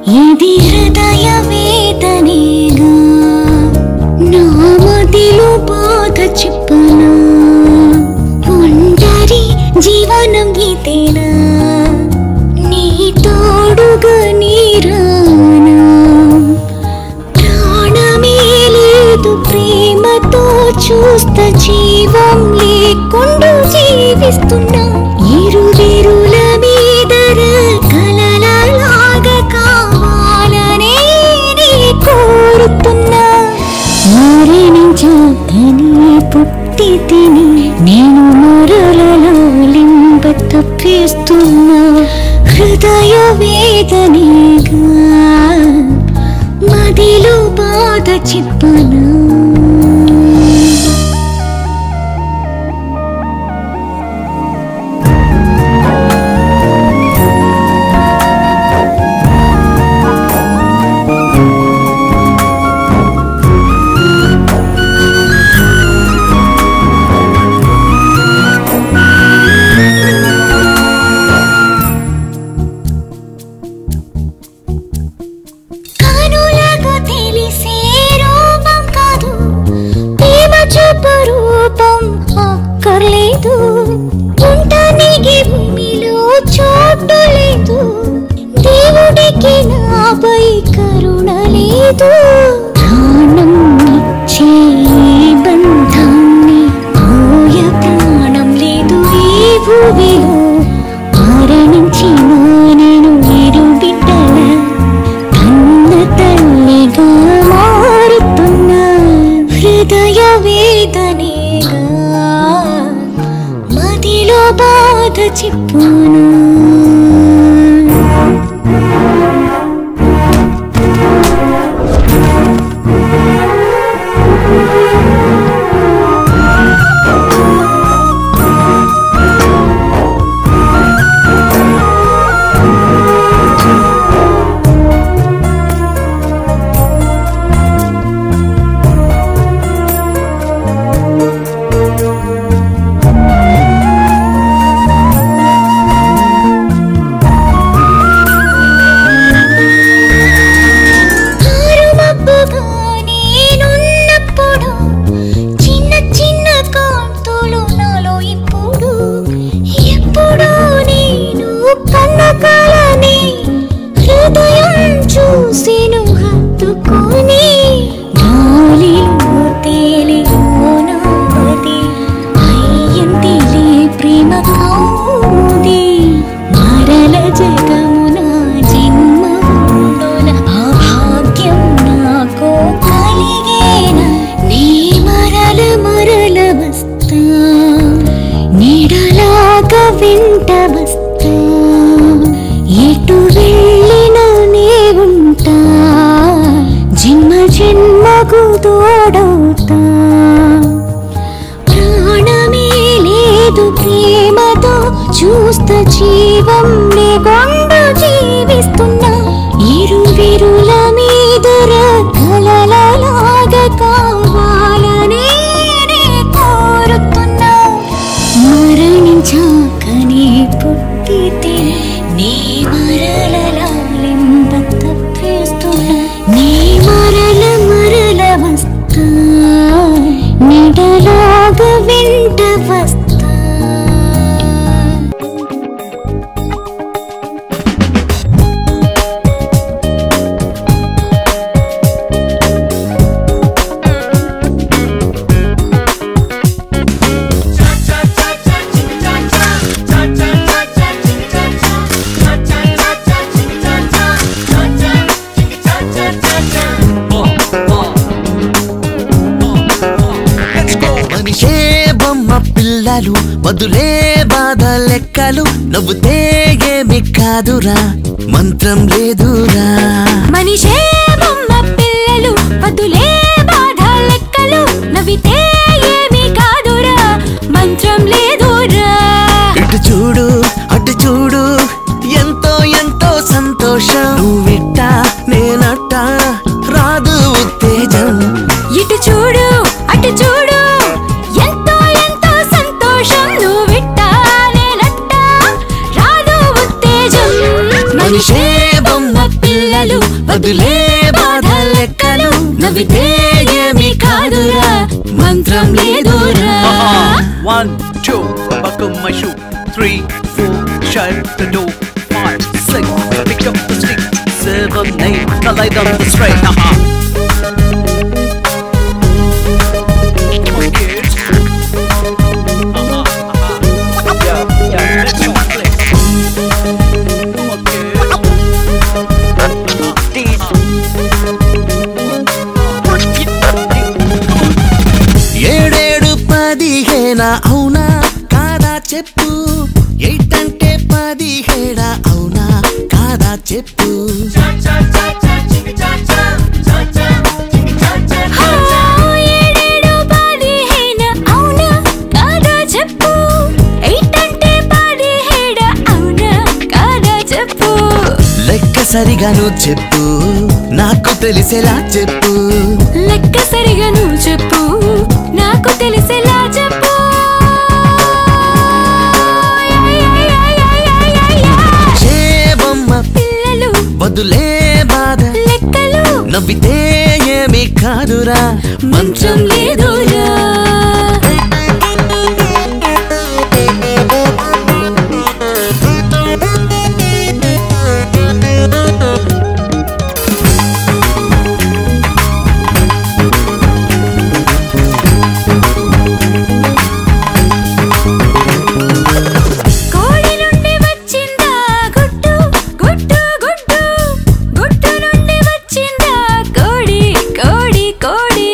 ఇది హృదయ వేదనేగా నా మదిలో బాధ చెప్పనా ఒంటరి జీవనం ఇదేనా నీ తోడుగా నీరానా ప్రాణమే లేదు ప్రేమతో చూస్త జీవం లేకుండా జీవిస్తున్నా ఇరువిరుల మీదర కలలలాగా కావాలనే నీ కోరుతున్నా మరణించాకని పుట్టి తిని నేను మరలలో లింబ తప్పిస్తున్నా హృదయ వేదనేగా మదిలో బాధ చెప్పనా కనులకు తెలిసే రూపం కాదు ప్రేమ చూపు రూపం అక్కర్లేదు ఉండనికి భూమిలో చోటు లేదు దేవుడికి నాపై కరుణ లేదు ప్రాణం ఇచ్చే ఈ బంధాన్ని పోయ ప్రాణం లేదు ఈ భూమిలో మరణించిన నేను ఇరు బిడ్డల కన్న తల్లిగా మారుతున్న హృదయ వేదనేగా మదిలో బాధ చెప్పును ఆరుమబ్బుగా నేనున్నప్పుడు చిన్న చిన్న కాంతులు నాలో ఇప్పుడు ఎప్పుడు నేను కన్న కలని హృదయం చూసిను హత్తుకొని గాలిలో తేలిపోనాది అయ్యంతిలే ప్రేమ కౌది మరల జగమున జన్మ ఉండున ఆ భాగ్యం నాకు కలిగేన నీ మరల మరల వస్తా నీడలాగా వెంట వస్తా ఎటు వెళ్ళినా నే ఉంటా జన్మ జన్మకు తోడవుతా ప్రాణమే లేదు ప్రేమతో చూస్త జీవం లేకుండా జీవిస్తున్నా ఇరువిరుల మీదర కలలలాగా కావాలనే నే కోరుతున్నా మరణించాకనే పుట్టితే నీ మరలలింబ తప్పిస్తున్నా నీ మరల మరల వస్తా నిడలాగా వెంట వస్తా మనిషే బొమ్మ పిల్లలు వదులే బాధ లెక్కలు నవ్వుతే ఏమి కాదురా మంత్రం లేదురా మనిషే బొమ్మ పిల్లలు వదులే బాధ లెక్కలు నవ్వితే ఏమీ కాదురా మంత్రం లేదురా ఇటు చూడు అటు చూడు ఎంతో ఎంతో సంతోషం నువ్విట్ట నేనట్ట రాదు ఉత్తేజం ఇటు చూడు అటు చూడు ఎంతో ఎంతో సంతోషం నువ్విట్టా నేనట్టా రాదు ఉత్తేజం మనిషే బొమ్మ పిల్లలు వదిలే బాధ లెక్కలు నవ్వితే ఏమి కాదురా మంత్రం లేదురా One, two, buckle my shoe. Three, four, shut the door. Five, six, pick up the stick. Seven, eight, now light on the straight. Haha. Come on, kids. Haha, haha. Yeah, yeah, let's go play. Come on, kids. Haha, these. ఏడేడు పదిహేనా అవునా కాదా చెప్పు eight అంటే పదిహేడా అవునా కాదా చెప్పు హో, ఏడేడు పదిహేను అవునా కాదా చెప్పు ఎయిట్ అంటే పదిహేడు అవునా కాదా చెప్పు లెక్క సరిగాను చెప్పు నాకు తెలిసేలా చెప్పు లెక్క సరిగా నువ్వు చెప్పు నాకు తెలిసేలా చెప్పు చేబొమ్మ పిల్లలు వదులే బాధ లెక్కలు నవ్వితే ఏమి కాదురా మంచం లేదురా కోడి నుండి వచ్చిందా గుడ్డు గుడ్డు గుడ్డు గుడ్డు నుండి వచ్చిందా కోడి కోడి కోడి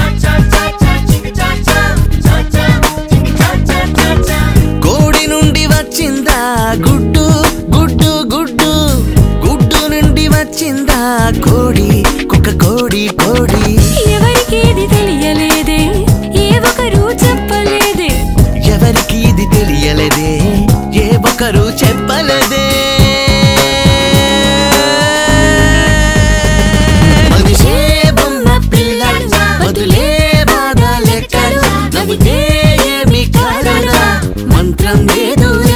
కోడి నుండి వచ్చిందా గుడ్డు గుడ్డు గుడ్డు గుడ్డు నుండి వచ్చిందా కోడి కుక్క కోడి కోడి ఎవరికి ఇది తెలియలేదే ఏ ఒకరు చెప్పలేదే ఎవరికి ఇది తెలియలేదే ఏ ఒక్కరు చెప్పలేదే మనిషే బొమ్మ పిల్లలు వదిలే బాధ లెక్కలు నవ్వితే ఏమి కాదురా మంత్రం లేదురా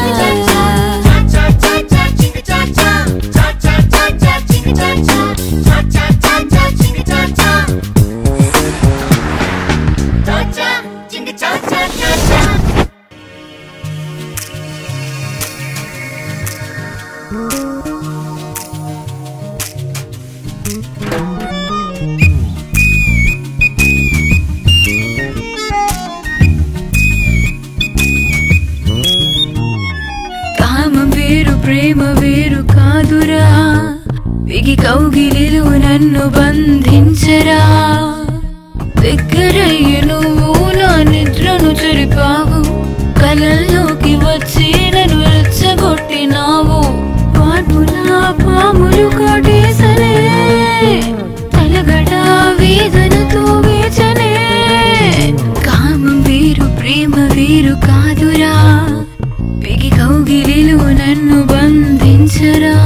కామం వేరు ప్రేమ వేరు కాదురా విగి కౌగిలిలో నన్ను బంధించరా దగ్గరయ్యి నువ్వు నా నిద్రను చెరిపావు కలల్లోకి వచ్చి నన్ను రెచ్చగొట్టినావు పాటులా పాములు కాటేసలే తలగడ వేదనతో వేచనే కామం వేరు ప్రేమ వేరు కాదురా పిగి కౌగిలిలో నన్ను బంధించరా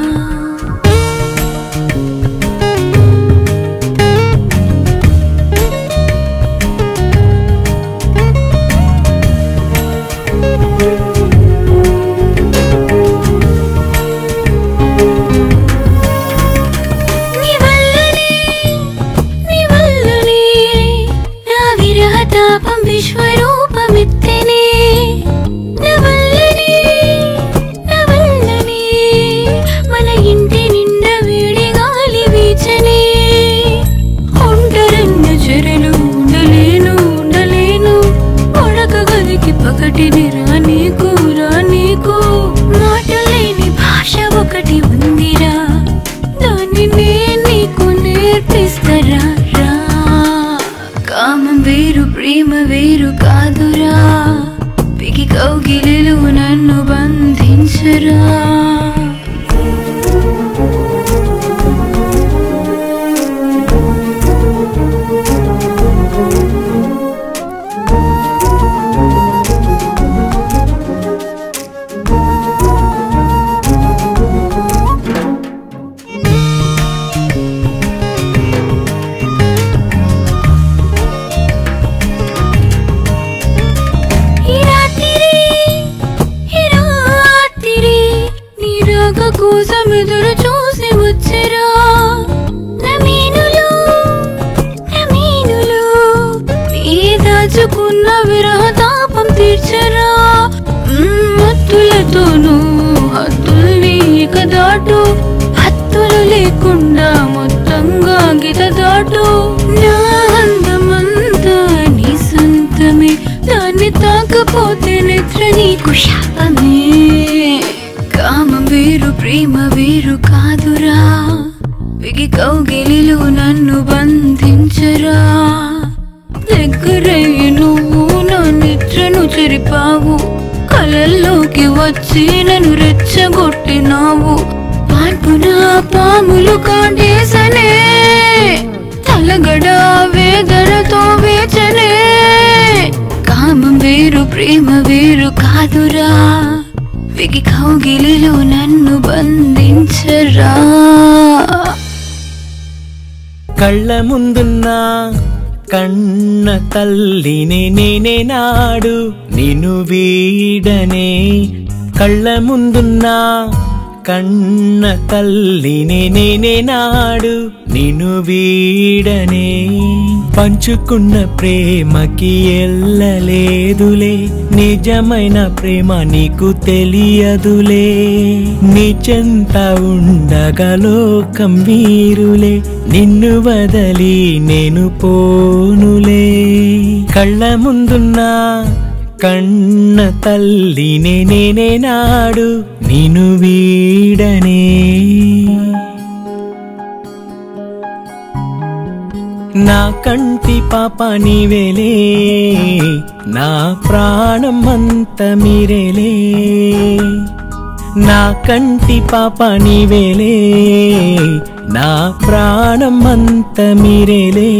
నీ వల్లనే నీ వల్లనే నా విరహ తాపం విశ్వరూపమిత్తెనే నా వల్లనే నా వల్లనే మన ఇంటి నిండా వేడి గాలి వీచనే ఒంటరన్న చెరలు ఉండలేను ఉండలేను ఒడక గదికి పకటిని రానీకు రానీకు మాటలేని భాష ఒకటి ఉందిరా దాన్ని నేను నీకు నేర్పిస్తారా రా కామం వేరు ప్రేమ వేరు కాదురా పిగి కౌగిలిలో నన్ను బంధించరా ఈ రాత్రి ఈ రాత్రి నీ లేకుండా మొత్తంగా గీత దాటు నా అందమంతా నీ సొంతమే దాన్ని తాకపోతే నిద్ర నీకు శాపమే కామం వేరు ప్రేమ వేరు కాదురా విగి కౌగిలిలో నన్ను బంధించరా దగ్గరయ్యి నువ్వు నా నిద్రను చెరిపావు కలల్లోకి వచ్చి నన్ను రెచ్చగొట్టినావు మార్పున పాములు కాటేసనే తలగడ వేదనతో వేచనే కామం వేరు ప్రేమ వేరు కాదురా విగి కౌగిలిలో నన్ను బంధించరా కళ్ళ ముందున్నా కన్న తల్లిని నేనే నాడు నిన్ను వీడనే కళ్ళ ముందున్నా కన్న తల్లిని నేనే నాడు నిన్ను వీడనే పంచుకున్న ప్రేమకి ఎల్లలేదులే నిజమైన ప్రేమ నీకు తెలియదులే నీ చెంత ఉండగా లోకం వీరులే నిన్ను వదలి నేను పోనులే కళ్ళ ముందున్నా కన్న తల్లినే నేనే నాడు నిన్ను వీడనే నా కంటి పాప నీవేలే నా ప్రాణం అంత మీరేలే నా కంటి పాప నీవేలే నా ప్రాణం అంత మీరేలే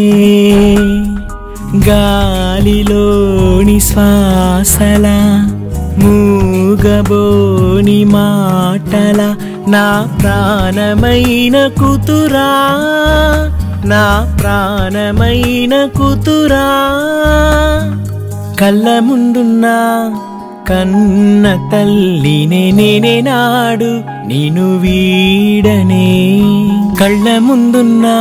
గాలిలోని శ్వాసల మూగబోని మాటల నా ప్రాణమైన కూతురా నా ప్రాణమైన కూతురా కళ్ళ ముందున్నా కన్న తల్లినే నేనే నాడు నేను వీడనే కళ్ళ ముందున్నా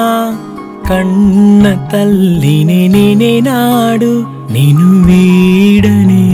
కన్న తల్లినే నేనే నాడు నేను వీడనే